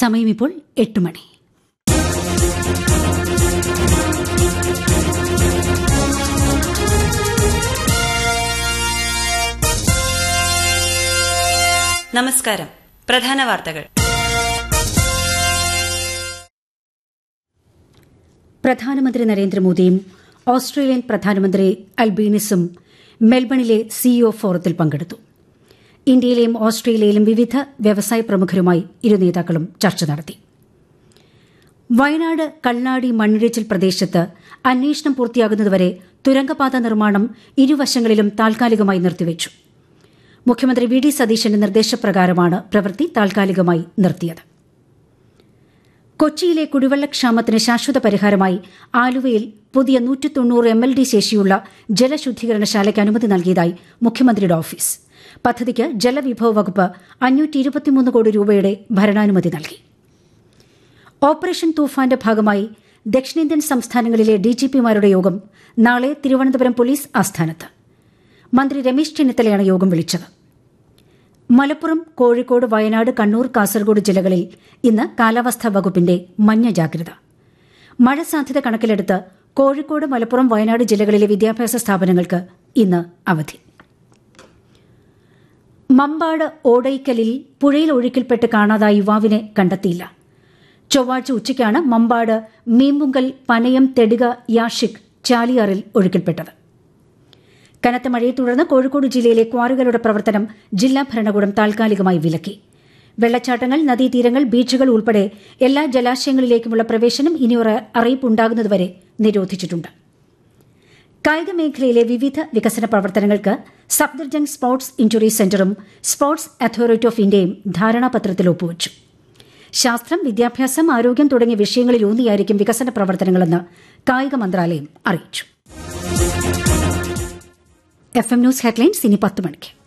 സമയം ഇപ്പോൾ എട്ട് മണി നമസ്കാരം പ്രധാന വാർത്തകൾ പ്രധാനമന്ത്രി നരേന്ദ്രമോദിയും ഓസ്ട്രേലിയൻ പ്രധാനമന്ത്രി അൽബീനിസും മെൽബണിലെ സിഇഒ ഫോറത്തിൽ പങ്കെടുത്തു ഇന്ത്യയിലെയും ഓസ്ട്രേലിയയിലും വിവിധ വ്യവസായ പ്രമുഖരുമായി ഇരു നേതാക്കളും ചർച്ച നടത്തി വയനാട് കള്ളാടി മണ്ണിടിച്ചിൽ പ്രദേശത്ത് അന്വേഷണം പൂർത്തിയാകുന്നതുവരെ തുരങ്കപാത നിർമ്മാണം ഇരുവശങ്ങളിലും താൽക്കാലികമായി നിർത്തിവച്ചു മുഖ്യമന്ത്രി വി ഡി സതീശന്റെ നിർദ്ദേശപ്രകാരമാണ് പ്രവൃത്തി താൽക്കാലികമായി നിർത്തിയത് കൊച്ചിയിലെ കുടിവെള്ളക്ഷാമത്തിന് ശാശ്വത പരിഹാരമായി ആലുവയിൽ പുതിയ നൂറ്റി തൊണ്ണൂറ് എം എൽ ഡി ശേഷിയുള്ള ജലശുദ്ധീകരണശാലയ്ക്ക് അനുമതി നൽകിയതായി മുഖ്യമന്ത്രിയുടെ ഓഫീസ് പദ്ധതിക്ക് ജലവിഭവ വകുപ്പ് അഞ്ഞൂറ്റി ഇരുപത്തിമൂന്ന് കോടി രൂപയുടെ ഭരണാനുമതി നൽകി ഓപ്പറേഷൻ തൂഫാന്റെ ഭാഗമായി ദക്ഷിണേന്ത്യൻ സംസ്ഥാനങ്ങളിലെ ഡിജിപിമാരുടെ യോഗം നാളെ തിരുവനന്തപുരം പോലീസ് ആസ്ഥാനത്ത് മന്ത്രി രമേശ് ചെന്നിത്തലയാണ് യോഗം വിളിച്ചത് മലപ്പുറം കോഴിക്കോട് വയനാട് കണ്ണൂർ കാസർഗോഡ് ജില്ലകളിൽ ഇന്ന് കാലാവസ്ഥാ വകുപ്പിന്റെ മഞ്ഞ ജാഗ്രത മഴ സാധ്യത കണക്കിലെടുത്ത് കോഴിക്കോട് മലപ്പുറം വയനാട് ജില്ലകളിലെ വിദ്യാഭ്യാസ സ്ഥാപനങ്ങൾക്ക് ഇന്ന് അവധി മമ്പാട് ഓടൈക്കലിൽ പുഴയിൽ ഒഴുക്കിൽപ്പെട്ട് കാണാതായ യുവാവിനെ കണ്ടെത്തിയില്ല ചൊവ്വാഴ്ച ഉച്ചയ്ക്കാണ് മമ്പാട് മീമ്പുങ്കൽ പനയം തെടുക യാഷിക് ചാലിയാറിൽ ഒഴുക്കിൽപ്പെട്ടത് കനത്ത മഴയെ തുടർന്ന് കോഴിക്കോട് ജില്ലയിലെ ക്വാറികളുടെ പ്രവർത്തനം ജില്ലാ ഭരണകൂടം താൽക്കാലികമായി വിലക്കി വെള്ളച്ചാട്ടങ്ങൾ നദീതീരങ്ങൾ ബീച്ചുകൾ ഉൾപ്പെടെ എല്ലാ ജലാശയങ്ങളിലേക്കുമുള്ള പ്രവേശനം ഇനിയൊരു അറിയിപ്പുണ്ടാകുന്നതുവരെ നിരോധിച്ചിട്ടുണ്ട് കായിക മേഖലയിലെ വിവിധ വികസന പ്രവർത്തനങ്ങൾക്ക് സഫ്ദർജംഗ് സ്പോർട്സ് ഇഞ്ചുറി സെന്ററും സ്പോർട്സ് അതോറിറ്റി ഓഫ് ഇന്ത്യയും ധാരണാപത്രത്തിൽ ഒപ്പുവച്ചു ശാസ്ത്രം വിദ്യാഭ്യാസം ആരോഗ്യം തുടങ്ങിയ വിഷയങ്ങളിലൂന്നിയായിരിക്കും വികസന പ്രവർത്തനങ്ങളെന്ന് കായിക മന്ത്രാലയം അറിയിച്ചു എഫ് എം ന്യൂസ് ഹെഡ്ലൈൻസ് ഇനി പത്ത് മണിക്ക്